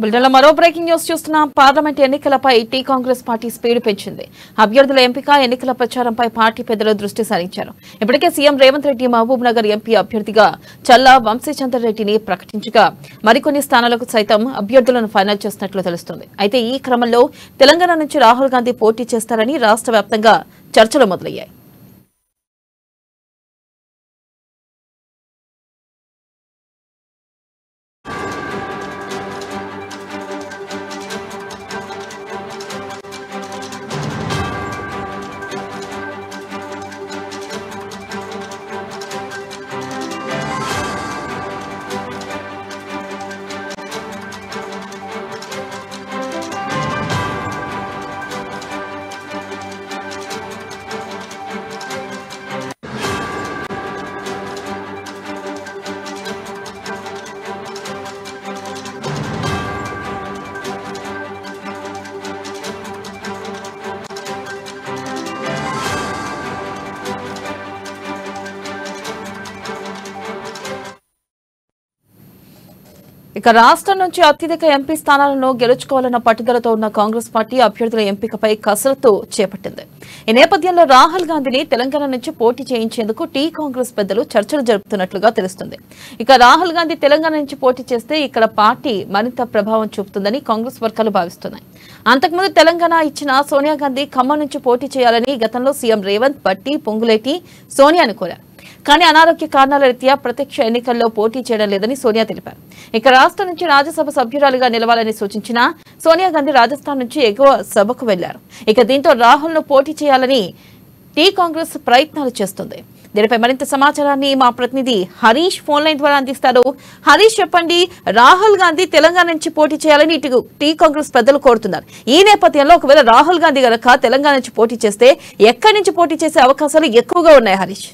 బులెటిన్లో మరో breaking news చూస్తున్నాం పార్లమెంట్ ఎన్నికలపై టీ కాంగ్రెస్ పార్టీ స్పీడ్ పెంచింది అభ్యర్థుల ఎంపిక ఎన్నికల ప్రచారంపై పార్టీ పెద్దలు దృష్టి సారించారు ఇప్పటికే సీఎం రేవంత్ రెడ్డి మహబూబ్ నగర్ ఎంపీ అభ్యర్థిగా చల్లా వంశీచంద్ర రెడ్డిని ప్రకటించగా మరికొన్ని స్థానాలకు సైతం అభ్యర్థులను ఫైనల్ చేసినట్లు తెలుస్తోంది అయితే ఈ క్రమంలో తెలంగాణ నుంచి రాహుల్ గాంధీ పోటీ చేస్తారని రాష్ట్ర వ్యాప్తంగా చర్చలు మొదలయ్యాయి ఇక రాష్ట్రం నుంచి అత్యధిక ఎంపీ స్థానాలను గెలుచుకోవాలన్న పట్టుదలతో ఉన్న కాంగ్రెస్ పార్టీ అభ్యర్థుల ఎంపికపై కసరత్తు చేపట్టింది ఈ నేపథ్యంలో రాహుల్ గాంధీని తెలంగాణ నుంచి పోటీ చేయించేందుకు టీ కాంగ్రెస్ పెద్దలు చర్చలు జరుపుతున్నట్లుగా తెలుస్తుంది ఇక రాహుల్ గాంధీ తెలంగాణ నుంచి పోటీ చేస్తే ఇక్కడ పార్టీ మరింత ప్రభావం చూపుతుందని కాంగ్రెస్ వర్గాలు భావిస్తున్నాయి అంతకుముందు తెలంగాణ ఇచ్చిన సోనియా గాంధీ ఖమ్మం నుంచి పోటీ చేయాలని గతంలో సీఎం రేవంత్ పట్టి పొంగులేటి సోనియాను కోరారు కానీ అనారోగ్య కారణాల రీత్యా ప్రత్యక్ష ఎన్నికల్లో పోటీ చేయడం లేదని సోనియా తెలిపారు ఇక రాష్ట్రం నుంచి రాజ్యసభ సభ్యురాలిగా నిలవాలని సూచించిన సోనియా గాంధీ రాజస్థాన్ నుంచి ఎగువ సభకు వెళ్లారు ఇక దీంతో రాహుల్ ను పోటీ చేయాలని టీ కాంగ్రెస్ ప్రయత్నాలు చేస్తుంది దీనిపై మరింత సమాచారాన్ని మా ప్రతినిధి హరీష్ ఫోన్ లైన్ ద్వారా అందిస్తారు హరీష్ చెప్పండి రాహుల్ గాంధీ తెలంగాణ నుంచి పోటీ చేయాలని ఇటు టీ కాంగ్రెస్ పెద్దలు కోరుతున్నారు ఈ నేపథ్యంలో ఒకవేళ రాహుల్ గాంధీ గనక తెలంగాణ నుంచి పోటీ చేస్తే ఎక్కడి నుంచి పోటీ చేసే అవకాశాలు ఎక్కువగా ఉన్నాయి Harish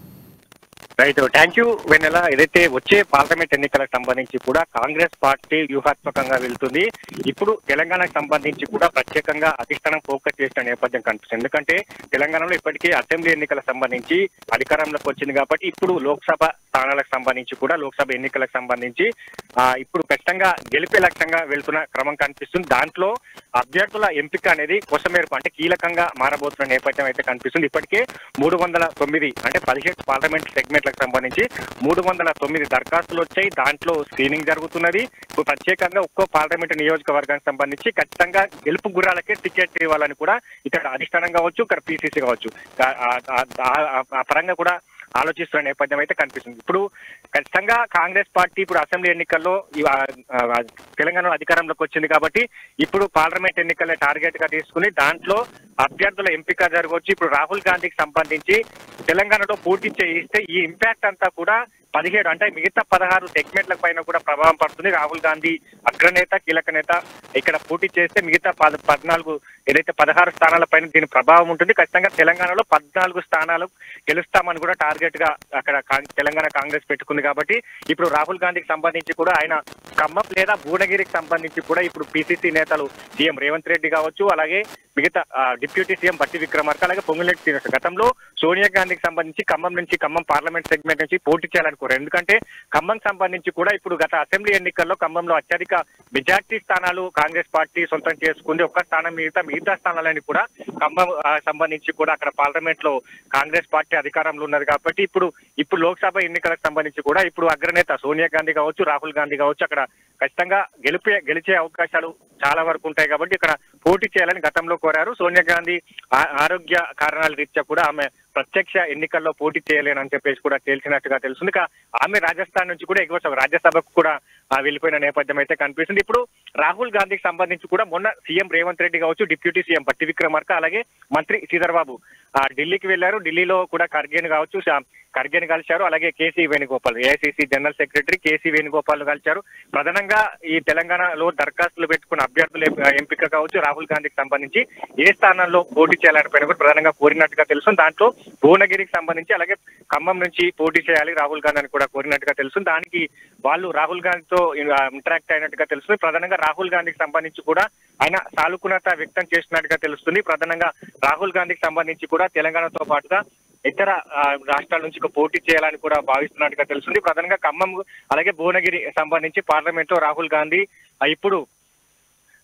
right thank you Vennela ఏదైతే వచ్చే పార్లమెంట్ ఎన్నికలకు సంబంధించి కూడా కాంగ్రెస్ పార్టీ వ్యూహాత్మకంగా వెళ్తుంది ఇప్పుడు తెలంగాణకు సంబంధించి కూడా ప్రత్యేకంగా అధిష్టానం ఫోకస్ చేసిన నేపథ్యం కనిపిస్తుంది ఎందుకంటే తెలంగాణలో ఇప్పటికే అసెంబ్లీ ఎన్నికలకు సంబంధించి అధికారంలోకి వచ్చింది కాబట్టి ఇప్పుడు లోక్సభ స్థానాలకు సంబంధించి కూడా లోక్సభ ఎన్నికలకు సంబంధించి ఆ, ఇప్పుడు ఖచ్చితంగా గెలిపే లక్ష్యంగా వెళ్తున్న క్రమం కనిపిస్తుంది దాంట్లో అభ్యర్థుల ఎంపిక అనేది కొసమేరకు అంటే కీలకంగా మారబోతున్న నేపథ్యం అయితే కనిపిస్తుంది ఇప్పటికే మూడు వందల తొమ్మిది అంటే పదిహేడు పార్లమెంట్ సెగ్మెంట్లకు సంబంధించి మూడు వందల తొమ్మిది దరఖాస్తులు వచ్చాయి దాంట్లో స్క్రీనింగ్ జరుగుతున్నది ఇప్పుడు ప్రత్యేకంగా ఒక్కో పార్లమెంట్ నియోజకవర్గానికి సంబంధించి ఖచ్చితంగా గెలుపు గుర్రాలకే టికెట్ ఇవ్వాలని కూడా ఇక్కడ అధిష్టానం కావచ్చు ఇక్కడ పీసీసీ కావచ్చు ఆ- ఆ- ఆ- ఆ- ఆ పరంగా కూడా ఆలోచిస్తున్న నేపథ్యం అయితే కనిపిస్తుంది ఇప్పుడు ఖచ్చితంగా కాంగ్రెస్ పార్టీ ఇప్పుడు అసెంబ్లీ ఎన్నికల్లో ఈ ఆ- ఆ- తెలంగాణ అధికారంలోకి వచ్చింది కాబట్టి ఇప్పుడు పార్లమెంట్ ఎన్నికలే టార్గెట్ గా తీసుకుని దాంట్లో అభ్యర్థుల ఎంపిక జరగవచ్చు ఇప్పుడు రాహుల్ గాంధీకి సంబంధించి తెలంగాణలో పోటీ చేయిస్తే ఈ ఇంపాక్ట్ అంతా కూడా పదిహేడు అంటే మిగతా పదహారు సెగ్మెంట్ల పైన కూడా ప్రభావం పడుతుంది రాహుల్ గాంధీ అగ్రనేత కీలక నేత ఇక్కడ పోటీ చేస్తే మిగతా పద పద్నాలుగు ఏదైతే పదహారు స్థానాల పైన దీని ప్రభావం ఉంటుంది ఖచ్చితంగా తెలంగాణలో పద్నాలుగు స్థానాలు గెలుస్తామని కూడా టార్గెట్ గా అక్కడ కాంగ్- తెలంగాణ కాంగ్రెస్ పెట్టుకుంది కాబట్టి ఇప్పుడు రాహుల్ గాంధీకి సంబంధించి కూడా ఆయన ఖమ్మం లేదా భువనగిరికి సంబంధించి కూడా ఇప్పుడు పిసిసి నేతలు సీఎం రేవంత్ రెడ్డి కావచ్చు అలాగే మిగతా ఆ, డిప్యూటీ సీఎం బట్టి విక్రమార్క అలాగే పొంగులేటి శ్రీనివాస్ గతంలో సోనియా గాంధీకి సంబంధించి ఖమ్మం నుంచి ఖమ్మం పార్లమెంట్ సెగ్మెంట్ నుంచి పోటీ చేయాలనుకోరు ఎందుకంటే ఖమ్మం సంబంధించి కూడా ఇప్పుడు గత అసెంబ్లీ ఎన్నికల్లో ఖమ్మంలో అత్యధిక మెజార్టీ స్థానాలు కాంగ్రెస్ పార్టీ సొంతం చేసుకుంది ఒక్క స్థానం మిగతా మిగతా స్థానాలని కూడా ఖమ్మం ఆ, సంబంధించి కూడా అక్కడ పార్లమెంట్ లో కాంగ్రెస్ పార్టీ అధికారంలో ఉన్నది కాబట్టి ఇప్పుడు ఇప్పుడు లోక్సభ ఎన్నికలకు సంబంధించి కూడా ఇప్పుడు అగ్రనేత సోనియా గాంధీ కావచ్చు రాహుల్ గాంధీ కావచ్చు అక్కడ ఖచ్చితంగా గెలిపే గెలిచే అవకాశాలు చాలా వరకు ఉంటాయి కాబట్టి ఇక్కడ పోటీ చేయాలని గతంలో కోరారు సోనియా గాంధీ ఆ- ఆరోగ్య కారణాల రీత్యా కూడా ఆమె ప్రత్యక్ష ఎన్నికల్లో పోటీ చేయలేనని చెప్పేసి కూడా తేల్చినట్టుగా తెలుస్తుంది ఇక ఆమె రాజస్థాన్ నుంచి కూడా ఎగువ సభ రాజ్యసభకు కూడా ఆ, వెళ్ళిపోయిన నేపథ్యం అయితే కనిపిస్తుంది ఇప్పుడు రాహుల్ గాంధీకి సంబంధించి కూడా మొన్న సీఎం రేవంత్ రెడ్డి కావచ్చు డిప్యూటీ సీఎం బట్టి విక్రమార్క అలాగే మంత్రి శ్రీధర్ బాబు ఆ, ఢిల్లీకి వెళ్లారు ఢిల్లీలో కూడా ఖర్గేని కావచ్చు శా- ఖర్గేని కలిశారు అలాగే KC Venugopal AICC general secretary KC Venugopal కలిశారు ప్రధానంగా ఈ తెలంగాణలో దరఖాస్తులు పెట్టుకున్న అభ్యర్థుల ఎంప- ఎంపిక కావచ్చు రాహుల్ గాంధీకి సంబంధించి ఏ స్థానాల్లో పోటీ చేయాలని పైన కూడా ప్రధానంగా కోరినట్టుగా తెలుసు దాంట్లో భువనగిరికి సంబంధించి అలాగే ఖమ్మం నుంచి పోటీ చేయాలి రాహుల్ గాంధీ అని కూడా కోరినట్టుగా తెలుసు దానికి వాళ్ళు రాహుల్ గాంధీతో ఇంటరాక్ట్ అయినట్టుగా తెలుస్తుంది ప్రధానంగా రాహుల్ గాంధీకి సంబంధించి కూడా ఆయన సానుకూలత వ్యక్తం చేసినట్టుగా తెలుస్తుంది ప్రధానంగా రాహుల్ గాంధీకి సంబంధించి కూడా తెలంగాణతో పాటుగా ఇతర ఆ, రాష్ట్రాల నుంచి ఒక పోటీ చేయాలని కూడా భావిస్తున్నట్టుగా తెలుస్తుంది ప్రధానంగా ఖమ్మం అలాగే భువనగిరి సంబంధించి పార్లమెంట్ లో రాహుల్ గాంధీ ఆ, ఇప్పుడు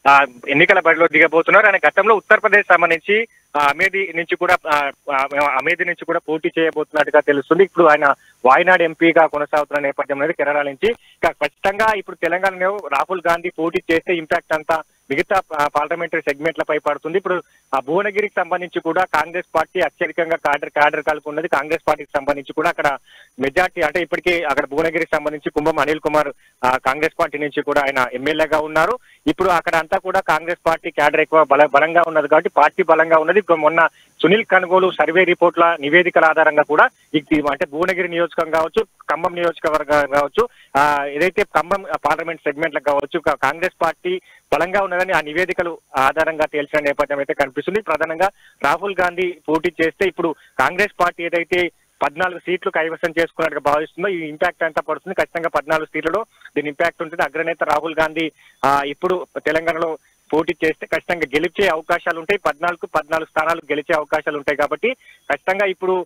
ఆ, ఎన్నికల బరిలో దిగబోతున్నారు ఆయన గతంలో ఉత్తరప్రదేశ్ సంబంధించి ఆ, అమేధి నుంచి కూడా ఆ, ఆ, అమేధి నుంచి కూడా పోటీ చేయబోతున్నట్టుగా తెలుస్తుంది ఇప్పుడు ఆయన వాయనాడ్ ఎంపీగా కొనసాగుతున్న నేపథ్యం అనేది కేరళ నుంచి ఇక ఖచ్చితంగా ఇప్పుడు తెలంగాణలో రాహుల్ గాంధీ పోటీ చేస్తే ఇంపాక్ట్ అంతా మిగతా పార్లమెంటరీ సెగ్మెంట్లపై పడుతుంది ఇప్పుడు ఆ భువనగిరికి సంబంధించి కూడా కాంగ్రెస్ పార్టీ అత్యధికంగా కాడర్ కాడర్ కలిపి ఉన్నది కాంగ్రెస్ పార్టీకి సంబంధించి కూడా అక్కడ మెజార్టీ అంటే ఇప్పటికే అక్కడ భువనగిరికి సంబంధించి కుంభం అనిల్ కుమార్ ఆ, కాంగ్రెస్ పార్టీ నుంచి కూడా ఆయన ఎమ్మెల్యేగా ఉన్నారు ఇప్పుడు అక్కడ అంతా కూడా కాంగ్రెస్ పార్టీ క్యాడర్ ఎక్కువ బల బలంగా ఉన్నది కాబట్టి పార్టీ బలంగా ఉన్నది ఇప్పుడు మొన్న సునీల్ కనుగోలు సర్వే రిపోర్ట్ల నివేదికల ఆధారంగా కూడా ఇది అంటే భువనగిరి నియోజకవర్గం కావచ్చు ఖమ్మం నియోజకవర్గం కావచ్చు ఆ, ఏదైతే ఖమ్మం పార్లమెంట్ సెగ్మెంట్లకు కావచ్చు కా- కాంగ్రెస్ పార్టీ బలంగా ఉన్నదని ఆ నివేదికలు ఆధారంగా తేల్చిన నేపథ్యం అయితే కనిపిస్తుంది ప్రధానంగా రాహుల్ గాంధీ పోటీ చేస్తే ఇప్పుడు కాంగ్రెస్ పార్టీ ఏదైతే పద్నాలుగు సీట్లు కైవసం చేసుకున్నట్టుగా భావిస్తుందో ఈ ఇంపాక్ట్ అంతా పడుతుంది ఖచ్చితంగా పద్నాలుగు సీట్లలో దీని ఇంపాక్ట్ ఉంటుంది అగ్రనేత రాహుల్ గాంధీ ఆ, ఇప్పుడు తెలంగాణలో పోటీ చేస్తే ఖచ్చితంగా గెలిచే అవకాశాలు ఉంటాయి పద్నాలుగు పద్నాలుగు స్థానాలు గెలిచే అవకాశాలు ఉంటాయి కాబట్టి ఖచ్చితంగా ఇప్పుడు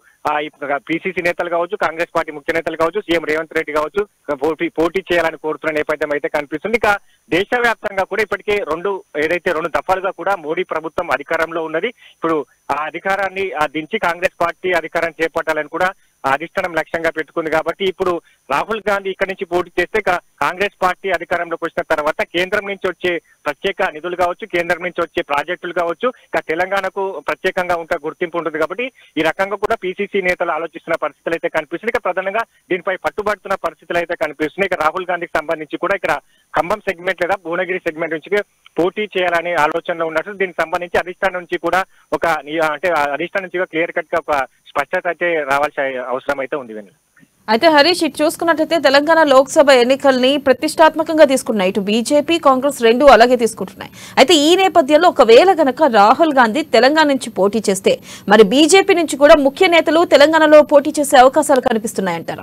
పిసిసి నేతలు కావచ్చు కాంగ్రెస్ పార్టీ ముఖ్య నేతలు కావచ్చు సీఎం రేవంత్ రెడ్డి కావచ్చు పోటీ పోటీ చేయాలని కోరుతున్న నేపథ్యం అయితే కనిపిస్తుంది ఇక దేశవ్యాప్తంగా కూడా ఇప్పటికే రెండు ఏదైతే రెండు దఫాలుగా కూడా మోడీ ప్రభుత్వం అధికారంలో ఉన్నది ఇప్పుడు ఆ అధికారాన్ని ఆ దించి కాంగ్రెస్ పార్టీ అధికారం చేపట్టాలని కూడా ఆ అధిష్టానం లక్ష్యంగా పెట్టుకుంది కాబట్టి ఇప్పుడు రాహుల్ గాంధీ ఇక్కడి నుంచి పోటీ చేస్తే కా- కాంగ్రెస్ పార్టీ అధికారంలోకి వచ్చిన తర్వాత కేంద్రం నుంచి వచ్చే ప్రత్యేక నిధులు కావచ్చు కేంద్రం నుంచి వచ్చే ప్రాజెక్టులు కావచ్చు ఇక తెలంగాణకు ప్రత్యేకంగా ఉంటే గుర్తింపు ఉంటుంది కాబట్టి ఈ రకంగా కూడా పిసిసి నేతలు ఆలోచిస్తున్న పరిస్థితులు అయితే కనిపిస్తుంది ఇక ప్రధానంగా దీనిపై పట్టుబడుతున్న పరిస్థితులు అయితే కనిపిస్తున్నాయి ఇక రాహుల్ గాంధీకి సంబంధించి కూడా ఇక్కడ ఖమ్మం సెగ్మెంట్ లేదా భువనగిరి సెగ్మెంట్ నుంచి పోటీ చేయాలనే ఆలోచనలో ఉన్నట్టు దీనికి సంబంధించి అధిష్టానం నుంచి కూడా ఒక ని- అంటే ఆ అధిష్టానం నుంచి క్లియర్ కట్ గా ఒక స్పష్టత అయితే రావాల్సిన అవసరం అయితే ఉంది వెన్నెల అయితే హరీష్ ఇటు చూసుకున్నట్టయితే తెలంగాణ లోక్సభ ఎన్నికల్ని ప్రతిష్టాత్మకంగా తీసుకున్నాయి ఇటు బీజేపీ కాంగ్రెస్ రెండు అలాగే తీసుకుంటున్నాయి అయితే ఈ నేపథ్యంలో ఒకవేళ గనక రాహుల్ గాంధీ తెలంగాణ నుంచి పోటీ చేస్తే మరి బీజేపీ నుంచి కూడా ముఖ్య నేతలు తెలంగాణలో పోటీ చేసే అవకాశాలు కనిపిస్తున్నాయంటారా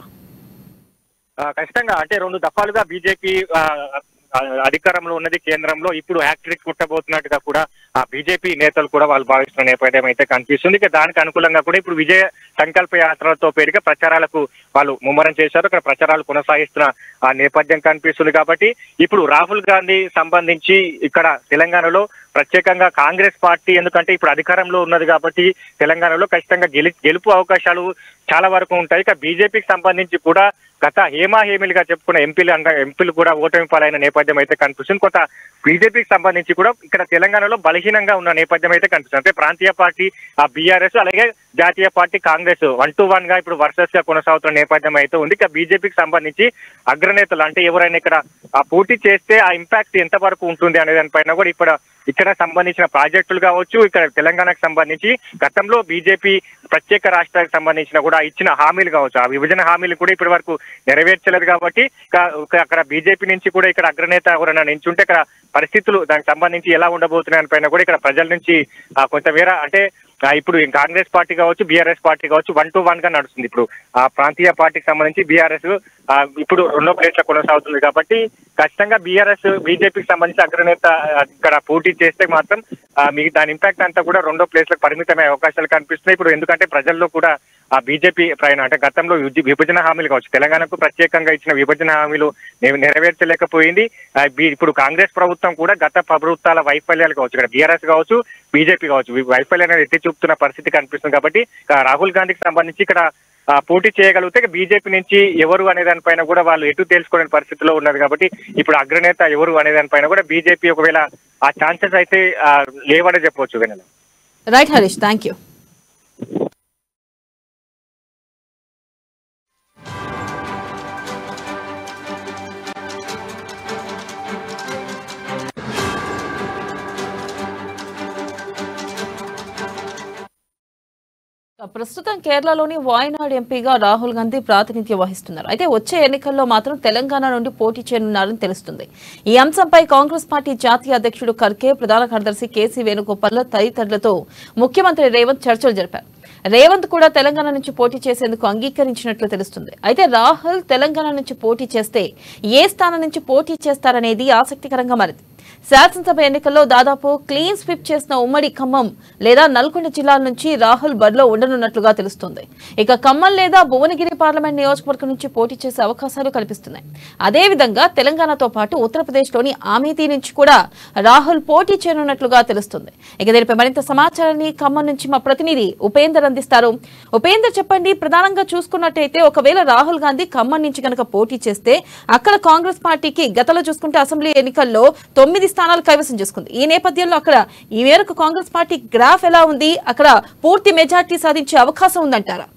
ఆ, ఖచ్చితంగా అంటే రెండు దఫాలుగా బీజేపీ అధికారంలో ఉన్నది కేంద్రంలో ఇప్పుడు హ్యాట్రిక్ కుట్టబోతున్నట్టుగా కూడా ఆ బీజేపీ నేతలు కూడా వాళ్ళు భావిస్తున్న నేపథ్యం అయితే కనిపిస్తుంది ఇక దానికి అనుకూలంగా కూడా ఇప్పుడు విజయ సంకల్ప యాత్రలతో పేరుగా ప్రచారాలకు వాళ్ళు ముమ్మరం చేశారు ఇక్కడ ప్రచారాలు కొనసాగిస్తున్న ఆ నేపథ్యం కనిపిస్తుంది కాబట్టి ఇప్పుడు రాహుల్ గాంధీ సంబంధించి ఇక్కడ తెలంగాణలో ప్రత్యేకంగా కాంగ్రెస్ పార్టీ ఎందుకంటే ఇప్పుడు అధికారంలో ఉన్నది కాబట్టి తెలంగాణలో ఖచ్చితంగా గెలి గెలుపు అవకాశాలు చాలా వరకు ఉంటాయి ఇక బీజేపీకి సంబంధించి కూడా గత హేమా హేమిలుగా చెప్పుకున్న ఎంపీలు అంట ఎంపీలు కూడా ఓటమి పాలైన నేపథ్యం అయితే కనిపిస్తుంది కొంత బీజేపీకి సంబంధించి కూడా ఇక్కడ తెలంగాణలో బలహీనంగా ఉన్న నేపథ్యం అయితే కనిపిస్తుంది అంటే ప్రాంతీయ పార్టీ ఆ బీఆర్ఎస్ అలాగే జాతీయ party Congress one to one గా ఇప్పుడు వర్సెస్ గా కొనసాగుతున్న నేపథ్యం అయితే ఉంది ఇక బీజేపీకి సంబంధించి అగ్రనేతలు అంటే ఎవరైనా ఇక్కడ ఆ పోటీ చేస్తే ఆ ఇంపాక్ట్ ఎంత వరకు ఉంటుంది అనే దానిపైన కూడా ఇప్పుడు ఇక్కడ సంబంధించిన ప్రాజెక్టులు కావచ్చు ఇక్కడ తెలంగాణకు సంబంధించి గతంలో బీజేపీ ప్రత్యేక రాష్ట్రానికి సంబంధించిన కూడా ఇచ్చిన హామీలు కావచ్చు ఆ విభజన హామీలు కూడా ఇప్పటి వరకు నెరవేర్చలేదు కాబట్టి ఇక- ఇక అక్కడ బీజేపీ నుంచి కూడా ఇక్కడ అగ్రనేత ఎవరైనా నించుంటే ఇక్కడ పరిస్థితులు దానికి సంబంధించి ఎలా ఉండబోతున్నాయని పైన కూడా ఇక్కడ ప్రజల నుంచి ఆ, కొంత వేరే అంటే ఆ, ఇప్పుడు ఈ కాంగ్రెస్ పార్టీ కావచ్చు బీఆర్ఎస్ పార్టీ కావచ్చు వన్ టు వన్ గా నడుస్తుంది ఇప్పుడు ఆ ప్రాంతీయ పార్టీకి సంబంధించి బీఆర్ఎస్ ఇప్పుడు రెండో ప్లేస్ లో కొనసాగుతుంది కాబట్టి ఖచ్చితంగా బీఆర్ఎస్ బీజేపీకి సంబంధించి అగ్రనేత ఆ, ఇక్కడ పోటీ చేస్తే మాత్రం ఆ, మీకు దాని ఇంపాక్ట్ అంతా కూడా రెండో ప్లేస్ లకు పరిమితమయ్యే అవకాశాలు కనిపిస్తున్నాయి ఇప్పుడు ఎందుకంటే ప్రజల్లో కూడా ఆ బీజేపీ ప్రయాణం అంటే గతంలో విభజ- విభజన హామీలు కావచ్చు తెలంగాణకు ప్రత్యేకంగా ఇచ్చిన విభజన హామీలు నె- నెరవేర్చలేకపోయింది ఆ, బీ- ఇప్పుడు కాంగ్రెస్ ప్రభుత్వం కూడా గత ప్రభుత్వాల వైఫల్యాలు కావచ్చు ఇక్కడ బీఆర్ఎస్ కావచ్చు బీజేపీ కావచ్చు వీ- వైఫల్యాన్ని ఎత్తి చూపుతున్న పరిస్థితి కనిపిస్తుంది కాబట్టి ఇక రాహుల్ గాంధీకి సంబంధించి ఇక్కడ ఆ, పోటీ చేయగలిగితే ఇక బీజేపీ నుంచి ఎవరు అనే దానిపైన కూడా వాళ్ళు ఎటు తెలుసుకోలేని పరిస్థితిలో ఉన్నది కాబట్టి ఇప్పుడు అగ్రనేత ఎవరు అనే దానిపైన కూడా బీజేపీ ఒకవేళ ఆ ఛాన్సెస్ అయితే ఆ, లేవనే చెప్పవచ్చు Vennela right Harish thank you ప్రస్తుతం కేరళలోని వాయనాడ్ ఎంపీగా రాహుల్ గాంధీ ప్రాతినిధ్యం వహిస్తున్నారు అయితే వచ్చే ఎన్నికల్లో మాత్రం తెలంగాణ నుండి పోటీ చేయనున్నారని తెలుస్తుంది ఈ అంశంపై కాంగ్రెస్ పార్టీ జాతీయ అధ్యక్షుడు ఖర్గే ప్రధాన కార్యదర్శి కేసీ వేణుగోపాల్ తదితరులతో ముఖ్యమంత్రి రేవంత్ చర్చలు జరిపారు రేవంత్ కూడా తెలంగాణ నుంచి పోటీ చేసేందుకు అంగీకరించినట్లు తెలుస్తుంది అయితే రాహుల్ తెలంగాణ నుంచి పోటీ చేస్తే ఏ స్థానం నుంచి పోటీ చేస్తారనేది ఆసక్తికరంగా మారింది శాసనసభ ఎన్నికల్లో దాదాపు క్లీన్ స్విప్ చేసిన ఉమ్మడి ఖమ్మం లేదా నల్గొండ జిల్లాల నుంచి రాహుల్ బరిలో ఉండనున్నట్లుగా తెలుస్తోంది ఇక ఖమ్మం లేదా భువనగిరి పార్లమెంట్ నియోజకవర్గం నుంచి పోటీ చేసే అవకాశాలు కనిపిస్తున్నాయి అదేవిధంగా తెలంగాణతో పాటు ఉత్తరప్రదేశ్లోని అమేథీ నుంచి కూడా రాహుల్ పోటీ చేయనున్నట్లుగా తెలుస్తుంది ఇక దీనిపై మరింత సమాచారాన్ని ఖమ్మం నుంచి మా ప్రతినిధి ఉపేందర్ అందిస్తారు ఉపేందర్ చెప్పండి ప్రధానంగా చూసుకున్నట్టయితే ఒకవేళ రాహుల్ గాంధీ ఖమ్మం నుంచి కనుక పోటీ చేస్తే అక్కడ కాంగ్రెస్ పార్టీకి గతంలో చూసుకుంటే అసెంబ్లీ ఎన్నికల్లో తొమ్మిది స్థానాలు కైవసం చేసుకుంది ఈ నేపథ్యంలో అక్కడ ఈ మేరకు కాంగ్రెస్ పార్టీ గ్రాఫ్ ఎలా ఉంది అక్కడ పూర్తి మెజార్టీ సాధించే అవకాశం ఉందంటారా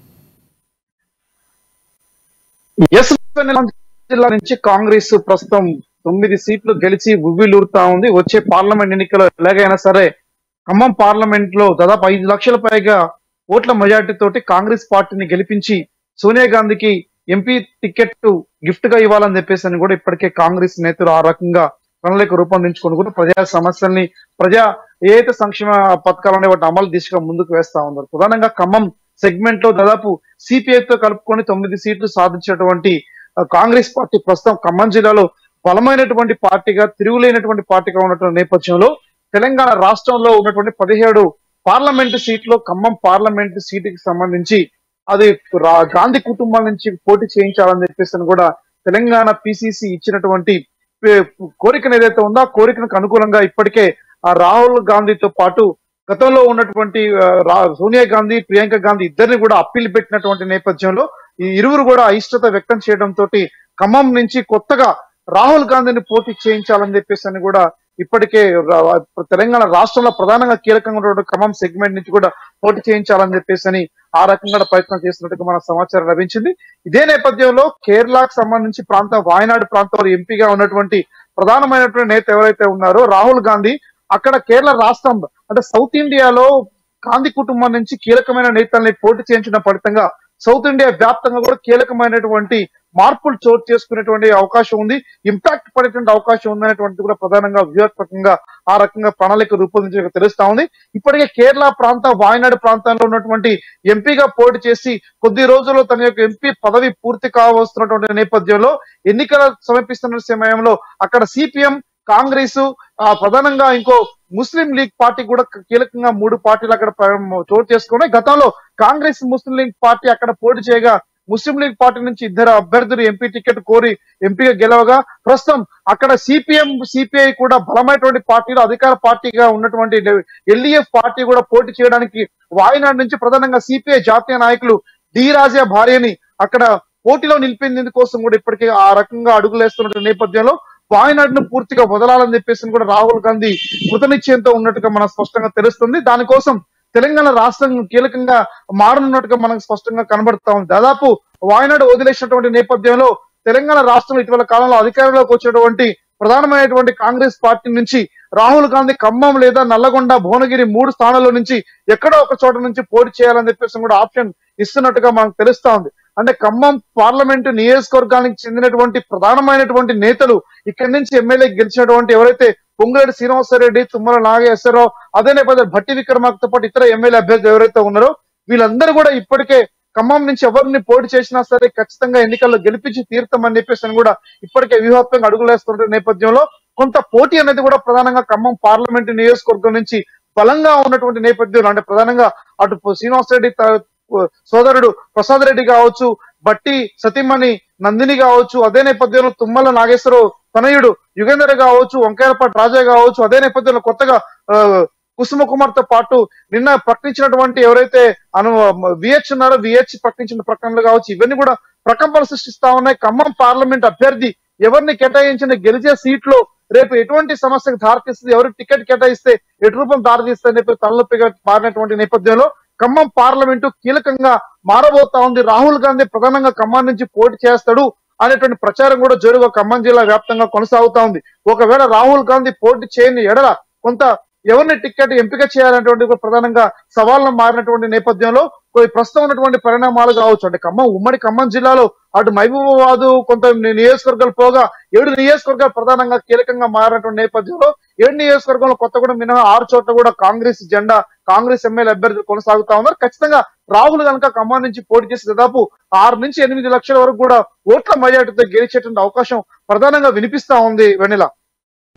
ఎస్ జిల్లా నుంచి కాంగ్రెస్ ప్రస్తుతం తొమ్మిది సీట్లు గెలిచి ఉవ్విలూరుతా ఉంది వచ్చే పార్లమెంట్ ఎన్నికల్లో ఎలాగైనా సరే ఖమ్మం పార్లమెంట్ లో దాదాపు ఐదు లక్షల పైగా ఓట్ల మెజార్టీ తోటి కాంగ్రెస్ పార్టీని గెలిపించి సోనియా గాంధీకి ఎంపీ టికెట్ గిఫ్ట్ గా ఇవ్వాలని చెప్పేసి అని కూడా ఇప్పటికే కాంగ్రెస్ నేతలు ఆ రకంగా ప్రణాళిక రూపొందించుకొని కూడా ప్రజా సమస్యల్ని ప్రజా ఏదైతే సంక్షేమ పథకాలు ఉన్నాయి వాటిని అమలు దిశగా ముందుకు వేస్తా ఉన్నారు ప్రధానంగా ఖమ్మం సెగ్మెంట్ లో దాదాపు సిపిఐ తో కలుపుకొని తొమ్మిది సీట్లు సాధించినటువంటి ఆ, కాంగ్రెస్ పార్టీ ప్రస్తుతం ఖమ్మం జిల్లాలో బలమైనటువంటి పార్టీగా తిరుగులేనటువంటి పార్టీగా ఉన్నటువంటి నేపథ్యంలో తెలంగాణ రాష్ట్రంలో ఉన్నటువంటి పదిహేడు పార్లమెంటు సీట్లు ఖమ్మం పార్లమెంటు సీటుకి సంబంధించి అది రా- గాంధీ కుటుంబం నుంచి పోటీ చేయించాలని చెప్పేసి అని కూడా తెలంగాణ పిసిసి ఇచ్చినటువంటి ఏ- కోరికను ఏదైతే ఉందో ఆ కోరికకు అనుకూలంగా ఇప్పటికే ఆ రాహుల్ గాంధీతో పాటు గతంలో ఉన్నటువంటి ఆ, రా- సోనియా గాంధీ ప్రియాంక గాంధీ ఇద్దరిని కూడా అప్పీల్ పెట్టినటువంటి నేపథ్యంలో ఈ ఇరువురు కూడా అయిష్టత వ్యక్తం చేయడం తోటి ఖమ్మం నుంచి కొత్తగా రాహుల్ గాంధీని పోటీ చేయించాలని చెప్పేసి అని కూడా ఇప్పటికే రా- తెలంగాణ రాష్ట్రంలో ప్రధానంగా కీలకంగా ఉన్నటువంటి ఖమ్మం సెగ్మెంట్ నుంచి కూడా పోటీ చేయించాలని చెప్పేసి అని ఆ రకంగా ప్రయత్నం చేస్తున్నట్టుగా మన సమాచారం లభించింది ఇదే నేపథ్యంలో కేరళకు సంబంధించి ప్రాంతం వాయనాడు ప్రాంతంలో ఎంపీగా ఉన్నటువంటి ప్రధానమైనటువంటి నేత ఎవరైతే ఉన్నారో రాహుల్ గాంధీ అక్కడ కేరళ రాష్ట్రం అంటే సౌత్ ఇండియాలో గాంధీ కుటుంబం నుంచి కీలకమైన నేతల్ని పోటీ చేయించిన ఫలితంగా సౌత్ ఇండియా వ్యాప్తంగా కూడా కీలకమైనటువంటి మార్పులు చోటు చేసుకునేటువంటి అవకాశం ఉంది ఇంపాక్ట్ పడేటువంటి అవకాశం ఉందనేటువంటిది కూడా ప్రధానంగా వ్యూహాత్మకంగా ఆ రకంగా ప్రణాళిక రూపొందించక తెలుస్తా ఉంది ఇప్పటికే కేరళ ప్రాంత వాయనాడు ప్రాంతాల్లో ఉన్నటువంటి ఎంపీగా పోటీ చేసి కొద్ది రోజుల్లో తన యొక్క ఎంపీ పదవి పూర్తి కావస్తున్నటువంటి నేపథ్యంలో ఎన్నికల సమీపిస్తున్న సమయంలో అక్కడ సిపిఎం కాంగ్రెస్ ఆ ప్రధానంగా ఇంకో ముస్లిం లీగ్ పార్టీ కూడా కీలకంగా మూడు పార్టీలు అక్కడ ప్ర- చోటు చేసుకున్నాయి గతంలో కాంగ్రెస్ ముస్లిం లీగ్ పార్టీ అక్కడ పోటీ చేయగా ముస్లిం లీగ్ పార్టీ నుంచి ఇద్దరు అభ్యర్థులు ఎంపీ టికెట్ కోరి ఎంపీగా గెలవగా ప్రస్తుతం అక్కడ సిపిఎం సిపిఐ కూడా బలమైనటువంటి పార్టీలు అధికార పార్టీగా ఉన్నటువంటి ఎల్డిఎఫ్ పార్టీ కూడా పోటీ చేయడానికి వాయనాడు నుంచి ప్రధానంగా సిపిఐ జాతీయ నాయకులు డి రాజా భార్యని అక్కడ పోటీలో నిలిపేందుకోసం కూడా ఇప్పటికే ఆ రకంగా అడుగులేస్తున్న నేపథ్యంలో వాయనాడును పూర్తిగా వదలాలని చెప్పేసి కూడా రాహుల్ గాంధీ కృతనిశ్చయంతో ఉన్నట్టుగా మనకు స్పష్టంగా తెలుస్తుంది దానికోసం తెలంగాణ రాష్ట్రం కీలకంగా మారనున్నట్టుగా మనకు స్పష్టంగా కనబడుతా ఉంది దాదాపు వాయనాడు వదిలేసినటువంటి నేపథ్యంలో తెలంగాణ రాష్ట్రంలో ఇటీవల కాలంలో అధికారంలోకి వచ్చినటువంటి ప్రధానమైనటువంటి కాంగ్రెస్ పార్టీ నుంచి రాహుల్ గాంధీ ఖమ్మం లేదా నల్లగొండ భువనగిరి మూడు స్థానాల్లో నుంచి ఎక్కడో ఒక చోట నుంచి పోటీ చేయాలని చెప్పేసి కూడా ఆప్షన్ ఇస్తున్నట్టుగా మనకు తెలుస్తా ఉంది అంటే ఖమ్మం పార్లమెంటు నియోజకవర్గానికి చెందినటువంటి ప్రధానమైనటువంటి నేతలు ఇక్కడి నుంచి ఎమ్మెల్యే గెలిచినటువంటి ఎవరైతే పొంగులేటి శ్రీనివాసరెడ్డి తుమ్మల నాగేశ్వరరావు అదే నేపథ్యంలో భట్టి విక్రమార్కతో పాటు ఇతర ఎమ్మెల్యే అభ్యర్థులు ఎవరైతే ఉన్నారో వీళ్ళందరూ కూడా ఇప్పటికే ఖమ్మం నుంచి ఎవరిని పోటీ చేసినా సరే ఖచ్చితంగా ఎన్నికల్లో గెలిపించి తీరుతామని చెప్పేసి అని కూడా ఇప్పటికే వ్యూహాత్మకంగా అడుగులేస్తున్న నేపథ్యంలో కొంత పోటీ అనేది కూడా ప్రధానంగా ఖమ్మం పార్లమెంటు నియోజకవర్గం నుంచి బలంగా ఉన్నటువంటి నేపథ్యంలో అంటే ప్రధానంగా అటు శ్రీనివాసరెడ్డి త- సోదరుడు ప్రసాద్ రెడ్డి కావచ్చు బట్టి సతీమణి నందిని కావచ్చు అదే నేపథ్యంలో తుమ్మల నాగేశ్వరరావు తనయుడు యుగేందర్ కావచ్చు వంకాయలపాటి రాజా కావచ్చు అదే నేపథ్యంలో కొత్తగా ఆ, కుసుమ కుమార్ తో పాటు నిన్న ప్రకటించినటువంటి ఎవరైతే అను విహెచ్ ఉన్నారో విహెచ్ ప్రకటించిన ప్రకటనలు కావచ్చు ఇవన్నీ కూడా ప్రకంపన సృష్టిస్తా ఉన్నాయి ఖమ్మం పార్లమెంట్ అభ్యర్థి ఎవరిని కేటాయించిన గెలిచే సీట్లో రేపు ఎటువంటి సమస్యకు దారితీస్తుంది ఎవరికి టికెట్ కేటాయిస్తే ఎటు రూపం దారితీస్తుంది చెప్పి తలనొప్పిగా మారినటువంటి నేపథ్యంలో ఖమ్మం పార్లమెంటు కీలకంగా మారబోతా ఉంది రాహుల్ గాంధీ ప్రధానంగా ఖమ్మం నుంచి పోటీ చేస్తాడు అనేటువంటి ప్రచారం కూడా జోరుగా ఖమ్మం జిల్లా వ్యాప్తంగా కొనసాగుతా ఉంది ఒకవేళ రాహుల్ గాంధీ పోటీ చేయని ఎడల కొంత ఎవరిని టికెట్ ఎంపిక చేయాలనేటువంటి ఒక ప్రధానంగా సవాళ్ళను మారినటువంటి నేపథ్యంలో కొన్ని ప్రస్తుతం ఉన్నటువంటి పరిణామాలు కావచ్చు అంటే ఖమ్మం ఉమ్మడి ఖమ్మం జిల్లాలో అటు మహబూబాబాద్ కొంత ని- నియోజకవర్గాలు పోగా ఏడు నియోజకవర్గాలు ప్రధానంగా కీలకంగా మారినటువంటి నేపథ్యంలో ఏడు నియోజకవర్గంలో కొత్తగూడెం మినహా ఆరు చోట్ల కూడా కాంగ్రెస్ జెండా కాంగ్రెస్ ఎమ్మెల్యే అభ్యర్థులు కొనసాగుతా ఉన్నారు ఖచ్చితంగా రాహుల్ కనుక ఖమ్మం నుంచి పోటీ చేసి దాదాపు ఆరు నుంచి ఎనిమిది లక్షల వరకు కూడా ఓట్ల మెజార్టీతో గెలిచేటువంటి అవకాశం ప్రధానంగా వినిపిస్తా ఉంది వెన్నెల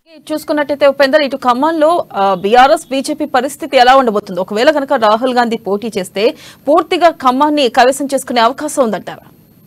చూసుకున్నట్టయితే ఉపేందర్ ఇటు ఖమ్మంలో బీఆర్ఎస్ బీజేపీ పరిస్థితి ఎలా ఉండబోతుంది ఒకవేళ కనుక రాహుల్ గాంధీ పోటీ చేస్తే పూర్తిగా ఖమ్మాన్ని కైవసం చేసుకునే అవకాశం ఉందంటారా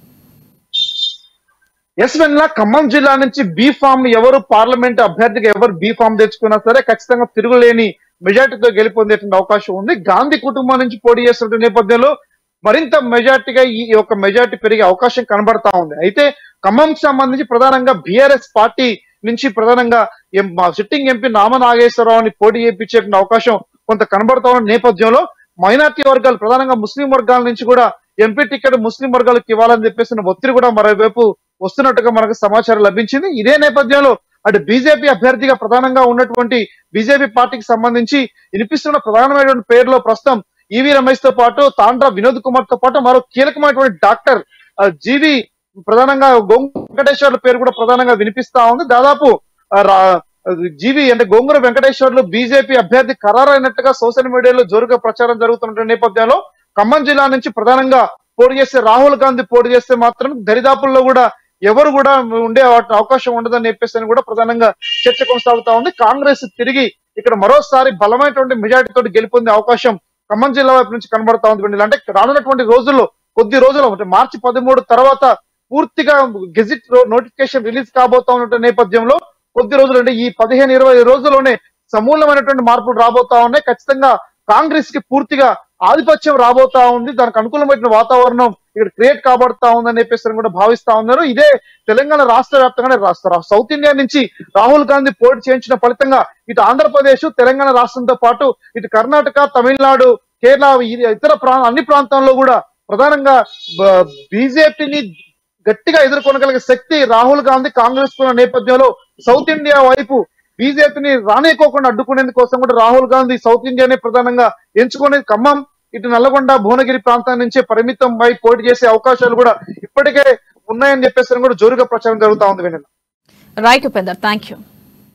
ఎస్ వెన్లా ఖమ్మం జిల్లా నుంచి బీ ఫామ్ ఎవరు పార్లమెంట్ అభ్యర్థిగా ఎవరు బీ ఫామ్ తెచ్చుకున్నా సరే ఖచ్చితంగా తిరుగులేని మెజార్టీతో గెలిపొందేటువంటి అవకాశం ఉంది గాంధీ కుటుంబం నుంచి పోటీ చేస్తున్న నేపథ్యంలో మరింత మెజార్టీగా ఈ యొక్క మెజార్టీ పెరిగే అవకాశం కనబడతా ఉంది అయితే ఖమ్మంకి సంబంధించి ప్రధానంగా బీఆర్ఎస్ పార్టీ నుంచి ప్రధానంగా ఎం- మా సిట్టింగ్ ఎంపీ నామ నాగేశ్వరరావుని పోటీ చేయించే అవకాశం కొంత కనబడతా ఉన్న నేపథ్యంలో మైనార్టీ వర్గాలు ప్రధానంగా ముస్లిం వర్గాల నుంచి కూడా ఎంపీ టికెట్ ముస్లిం వర్గాలకు ఇవ్వాలని చెప్పేసిన ఒత్తిడి కూడా మరోవైపు వస్తున్నట్టుగా మనకు సమాచారం లభించింది ఇదే నేపథ్యంలో అటు బీజేపీ అభ్యర్థిగా ప్రధానంగా ఉన్నటువంటి బీజేపీ పార్టీకి సంబంధించి వినిపిస్తున్న ప్రధానమైనటువంటి పేరులో ప్రస్తుతం ఈవీ రమేష్ తో పాటు తాండ్రా వినోద్ కుమార్ తో పాటు మరో కీలకమైనటువంటి డాక్టర్ ఆ, జీవి ప్రధానంగా గోంగూర వెంకటేశ్వర్ల పేరు కూడా ప్రధానంగా వినిపిస్తా ఉంది దాదాపు ఆ, రా- జీవి అంటే గోంగూర వెంకటేశ్వర్లు బీజేపీ అభ్యర్థి ఖరారైనట్టుగా సోషల్ మీడియాలో జోరుగా ప్రచారం జరుగుతున్న నేపథ్యంలో ఖమ్మం జిల్లా నుంచి ప్రధానంగా పోటీ చేస్తే రాహుల్ గాంధీ పోటీ చేస్తే మాత్రం దరిదాపుల్లో కూడా ఎవరు కూడా ఉండే అవకాశం ఉండదని చెప్పేసి అని కూడా ప్రధానంగా చర్చ కొనసాగుతా ఉంది కాంగ్రెస్ తిరిగి ఇక్కడ మరోసారి బలమైనటువంటి మెజార్టీ తోటి గెలుపొందే అవకాశం ఖమ్మం జిల్లా వైపు నుంచి కనబడతా ఉంది వెన్నెల. అంటే రానున్నటువంటి రోజుల్లో కొద్ది రోజులు అంటే మార్చి పదమూడు తర్వాత పూర్తిగా గెజిట్ నోటిఫికేషన్ రిలీజ్ కాబోతా ఉన్న నేపథ్యంలో కొద్ది రోజులు అంటే ఈ పదిహేను ఇరవై రోజుల్లోనే సమూలమైనటువంటి మార్పులు రాబోతా ఉన్నాయి ఖచ్చితంగా కాంగ్రెస్ కి పూర్తిగా ఆధిపత్యం రాబోతా ఉంది దానికి అనుకూలమైన వాతావరణం ఇక్కడ క్రియేట్ కాబడతా ఉందని చెప్పేసి అని కూడా భావిస్తా ఉన్నారు ఇదే తెలంగాణ రాష్ట్ర వ్యాప్తంగానే రాష్ట్ర సౌత్ ఇండియా నుంచి రాహుల్ గాంధీ పోటీ చేయించిన ఫలితంగా ఇటు ఆంధ్రప్రదేశ్ తెలంగాణ రాష్ట్రంతో పాటు ఇటు కర్ణాటక తమిళనాడు కేరళ ఈ ఇతర ప్రా అన్ని ప్రాంతాల్లో కూడా ప్రధానంగా బీజేపీని గట్టిగా ఎదుర్కొనగలిగే శక్తి రాహుల్ గాంధీ కాంగ్రెస్ కున్న నేపథ్యంలో సౌత్ ఇండియా వైపు బీజేపీని రానేకోకుండా అడ్డుకునేందుకు కోసం కూడా రాహుల్ గాంధీ సౌత్ ఇండియానే ప్రధానంగా ఎంచుకునేది ఖమ్మం ఇటు నల్లగొండ భువనగిరి ప్రాంతం నుంచే పరిమితం అయి పోటీ చేసే అవకాశాలు కూడా ఇప్పటికే ఉన్నాయని చెప్పేసి కూడా జోరుగా ప్రచారం జరుగుతా ఉంది Vennela right Upender thank you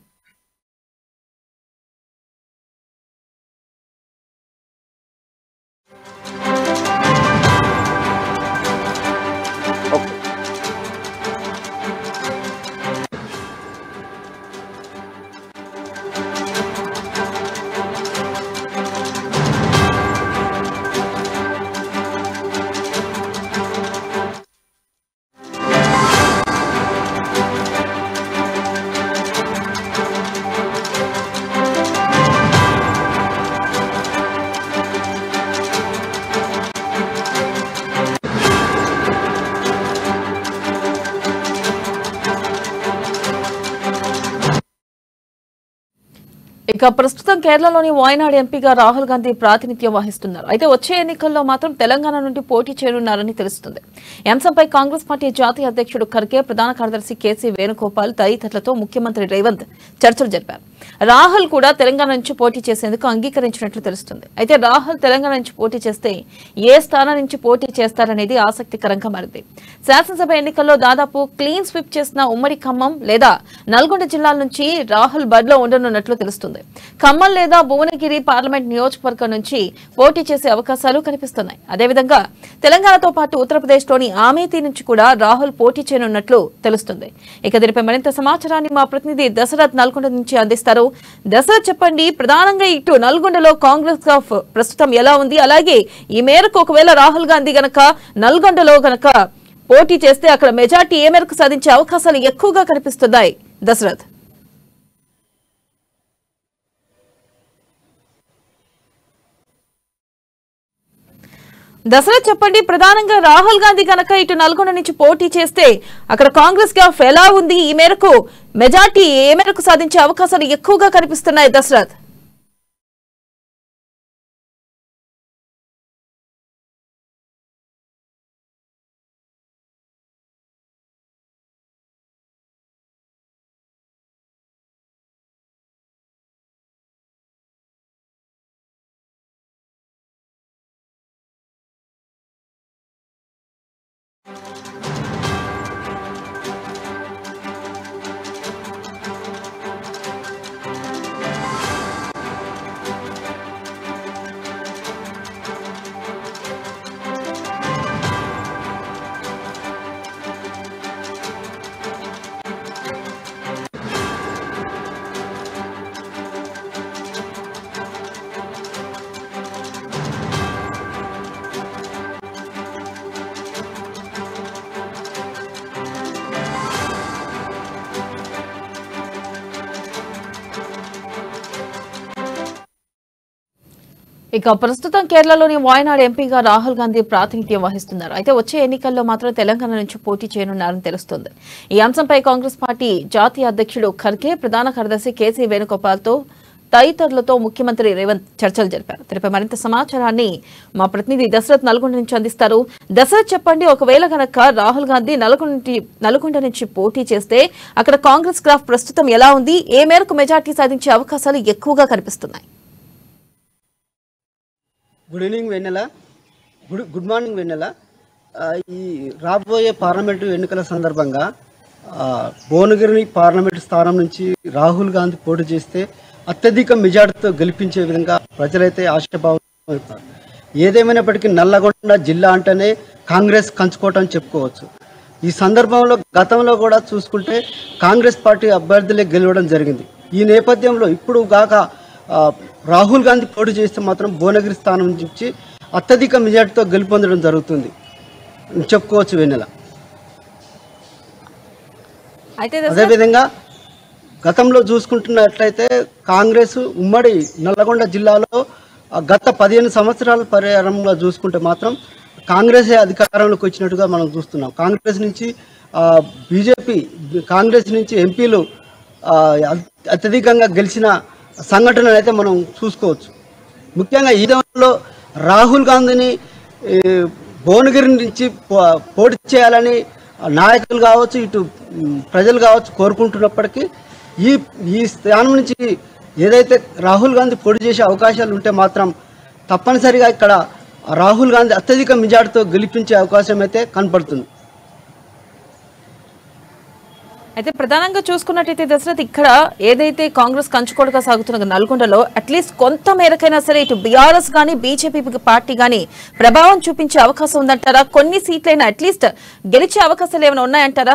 ఇక ప్రస్తుతం కేరళలోని వాయనాడ్ ఎంపీగా రాహుల్ గాంధీ ప్రాతినిధ్యం వహిస్తున్నారు అయితే వచ్చే ఎన్నికల్లో మాత్రం తెలంగాణ నుండి పోటీ చేయనున్నారని తెలుస్తుంది ఈ అంశంపై కాంగ్రెస్ పార్టీ జాతీయ అధ్యక్షుడు ఖర్గే ప్రధాన కార్యదర్శి కేసీ వేణుగోపాల్ తదితరులతో ముఖ్యమంత్రి రేవంత్ చర్చలు జరిపారు రాహుల్ కూడా తెలంగాణ నుంచి పోటీ చేసేందుకు అంగీకరించినట్లు తెలుస్తుంది అయితే రాహుల్ తెలంగాణ నుంచి పోటీ చేస్తే ఏ స్థానం నుంచి పోటీ చేస్తారనేది ఆసక్తికరంగా మారింది శాసనసభ ఎన్నికల్లో దాదాపు క్లీన్ స్వీప్ చేసిన ఉమ్మడి ఖమ్మం లేదా నల్గొండ జిల్లాల నుంచి రాహుల్ బరిలో ఉండనున్నట్లు తెలుస్తుంది ఖమ్మం లేదా భువనగిరి పార్లమెంట్ నియోజకవర్గం నుంచి పోటీ చేసే అవకాశాలు కనిపిస్తున్నాయి అదేవిధంగా తెలంగాణతో పాటు ఉత్తరప్రదేశ్లోని ఆమేథీ నుంచి కూడా రాహుల్ పోటీ చేయనున్నట్లు తెలుస్తుంది ఇక దీనిపై మరింత సమాచారాన్ని మా ప్రతినిధి దశరథ్ నల్గొండ నుంచి అందిస్తారు దశరథ్ చెప్పండి ప్రధానంగా ఇటు నల్గొండలో కాంగ్రెస్ ఆఫ్ ప్రస్తుతం ఎలా ఉంది అలాగే ఈ మేరకు ఒకవేళ రాహుల్ గాంధీ గనక నల్గొండలో గనక పోటీ చేస్తే అక్కడ మెజార్టీ ఏ మేరకు సాధించే అవకాశాలు ఎక్కువగా కనిపిస్తున్నాయి దశరథ్ దసరా చెప్పండి ప్రధానంగా రాహుల్ గాంధీ కనుక ఇటు నల్గొండ నుంచి పోటీ చేస్తే అక్కడ కాంగ్రెస్ గ్రాఫ్ ఎలా ఉంది ఈ మేరకు మెజార్టీ ఏ మేరకు సాధించే అవకాశాలు ఎక్కువగా కనిపిస్తున్నాయి దశరథ్ ఇక ప్రస్తుతం కేరళలోని వాయనాడ్ ఎంపీగా రాహుల్ గాంధీ ప్రాతినిధ్యం వహిస్తున్నారు అయితే వచ్చే ఎన్నికల్లో మాత్రం తెలంగాణ నుంచి పోటీ చేయనున్నారని తెలుస్తోంది ఈ అంశంపై కాంగ్రెస్ పార్టీ జాతీయ అధ్యక్షుడు ఖర్గే ప్రధాన కార్యదర్శి కేసీ వేణుగోపాల్తో తదితరులతో ముఖ్యమంత్రి రేవంత్ చర్చలు జరిపారు దీనిపై మరింత సమాచారాన్ని మా ప్రతినిధి దశరథ్ నల్గొండ నుంచి అందిస్తారు దశరథ్ చెప్పండి ఒకవేళ గనక రాహుల్ గాంధీ నల్గొండ నుంచి- నల్గొండ నుంచి పోటీ చేస్తే అక్కడ కాంగ్రెస్ గ్రాఫ్ ప్రస్తుతం ఎలా ఉంది ఏ మేరకు మెజార్టీ సాధించే అవకాశాలు ఎక్కువగా కనిపిస్తున్నాయి good evening Vennela good good morning Vennela ఆ, ఈ రాబోయే పార్లమెంటు ఎన్నికల సందర్భంగా ఆ, భువనగిరి పార్లమెంటు స్థానం నుంచి రాహుల్ గాంధీ పోటీ చేస్తే అత్యధిక మెజార్టీతో గెలిపించే విధంగా ప్రజలైతే ఆశాభావం అవుతున్నారు. ఏదేమైనప్పటికీ నల్లగొండ జిల్లా అంటేనే కాంగ్రెస్ కంచుకోవటం చెప్పుకోవచ్చు ఈ సందర్భంలో గతంలో కూడా చూసుకుంటే కాంగ్రెస్ పార్టీ అభ్యర్థులే గెలవడం జరిగింది ఈ నేపథ్యంలో ఇప్పుడు గాక ఆ, రాహుల్ గాంధీ పోటీ చేస్తే మాత్రం భువనగిరి స్థానం నుంచి అత్యధిక మెజార్టీతో గెలుపొందడం జరుగుతుంది చెప్పుకోవచ్చు వెన్నెల అయితే దశరథ్, అదేవిధంగా గతంలో చూసుకుంటున్నట్లయితే కాంగ్రెస్ ఉమ్మడి నల్లగొండ జిల్లాలో ఆ, గత పదిహేను సంవత్సరాల పరిహారంగా చూసుకుంటే మాత్రం కాంగ్రెసే అధికారంలోకి వచ్చినట్టుగా మనం చూస్తున్నాం కాంగ్రెస్ నుంచి బీజేపీ కాంగ్రెస్ నుంచి ఎంపీలు ఆ, అత్- అత్యధికంగా గెలిచిన సంఘటనలు అయితే మనం చూసుకోవచ్చు ముఖ్యంగా ఈ విధంలో రాహుల్ గాంధీని ఈ, భువనగిరి నుంచి పో- పోటీ చేయాలని నాయకులు కావచ్చు ఇటు మ్, ప్రజలు కావచ్చు కోరుకుంటున్నప్పటికీ ఈ ఈ స్థానం నుంచి ఏదైతే రాహుల్ గాంధీ పోటీ చేసే అవకాశాలు ఉంటే మాత్రం తప్పనిసరిగా ఇక్కడ రాహుల్ గాంధీ అత్యధిక మెజార్టీతో గెలిపించే అవకాశం అయితే కనపడుతుంది అయితే ప్రధానంగా చూసుకున్నట్టయితే దశరథ్ ఇక్కడ ఏదైతే కాంగ్రెస్ కంచుకోడుగా సాగుతున్న నల్గొండలో అట్లీస్ట్ కొంత మేరకైనా సరే ఇటు బీఆర్ఎస్ గానీ బీజేపీ పార్టీ గానీ ప్రభావం చూపించే అవకాశం ఉందంటారా కొన్ని సీట్లైనా అట్లీస్ట్ గెలిచే అవకాశాలు ఏమైనా ఉన్నాయంటారా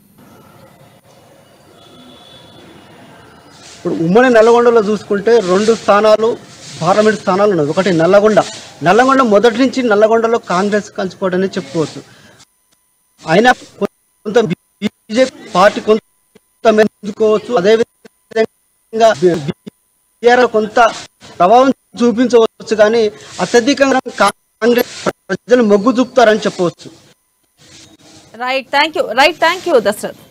ఇప్పుడు ఉమ్మడి నల్లగొండలో చూసుకుంటే రెండు స్థానాలు పార్లమెంట్ స్థానాలు ఉన్నాయి ఒకటి నల్లగొండ నల్లగొండ మొదటి నుంచి నల్లగొండలో కాంగ్రెస్ కంచుకోవడమే చెప్పుకోవచ్చు అయినా కొంత బీజేపీ పార్టీ కొంత మెచ్చుకోవచ్చు అదేవిధంగా బీఆర్ కొంత ప్రభావం చూపించవచ్చు కానీ అత్యధికంగా కాంగ్రెస్ ప్రజలు మొగ్గు చూపుతారని చెప్పవచ్చు right thank you right thank you Dashrath